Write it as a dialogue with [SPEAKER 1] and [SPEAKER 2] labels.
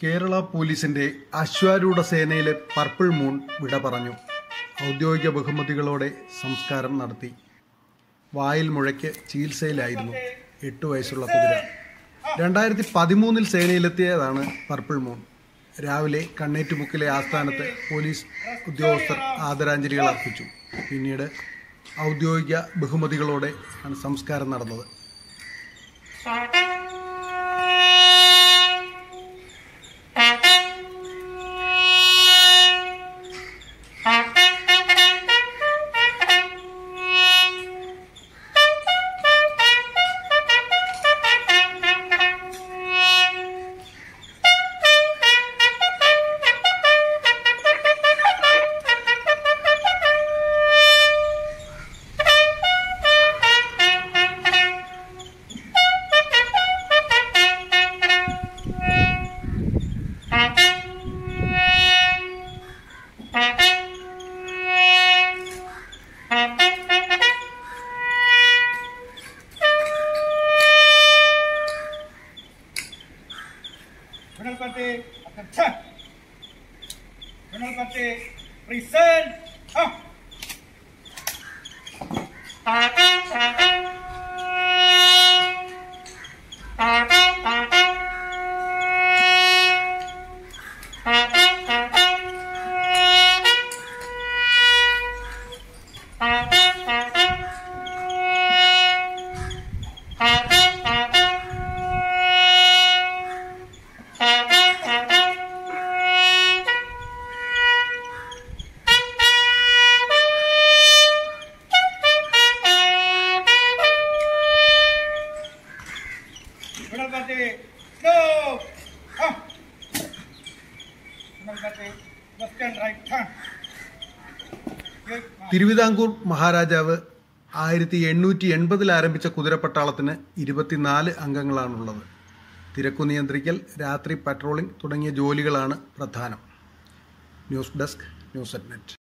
[SPEAKER 1] കേരള പോലീസിന്റെ അശ്വാരൂഢ സേനയിലെ purple moon വിട പറഞ്ഞു ഔദ്യോഗിക ബഹുമതികളോടെ സംസ്കാരം നടത്തി വായിൽ മുഴയ്ക്ക് ചികിത്സയിലായിരുന്നു എട്ട് വയസ്സുള്ള കുതിര രണ്ടായിരത്തി പതിമൂന്നിൽ സേനയിലെത്തിയതാണ് പർപ്പിൾ മൂൺ രാവിലെ കണ്ണേറ്റുമുക്കിലെ ആസ്ഥാനത്ത് പോലീസ് ഉദ്യോഗസ്ഥർ ആദരാഞ്ജലികൾ അർപ്പിച്ചു പിന്നീട് ഔദ്യോഗിക ബഹുമതികളോടെ ആണ് സംസ്കാരം നടന്നത്
[SPEAKER 2] Granalpati, attention! Granalpati, present! Up! Granalpati, go! Up! Granalpati, left and right turn. Good.
[SPEAKER 1] Thiruvithamkoor മഹാരാജാവ് ആയിരത്തി എണ്ണൂറ്റി എൺപതിൽ ആരംഭിച്ച കുതിരപ്പട്ടാളത്തിന് ഇരുപത്തിനാല് അംഗങ്ങളാണുള്ളത് തിരക്കു നിയന്ത്രിക്കൽ രാത്രി പട്രോളിംഗ് തുടങ്ങിയ ജോലികളാണ് പ്രധാനം news desk news at net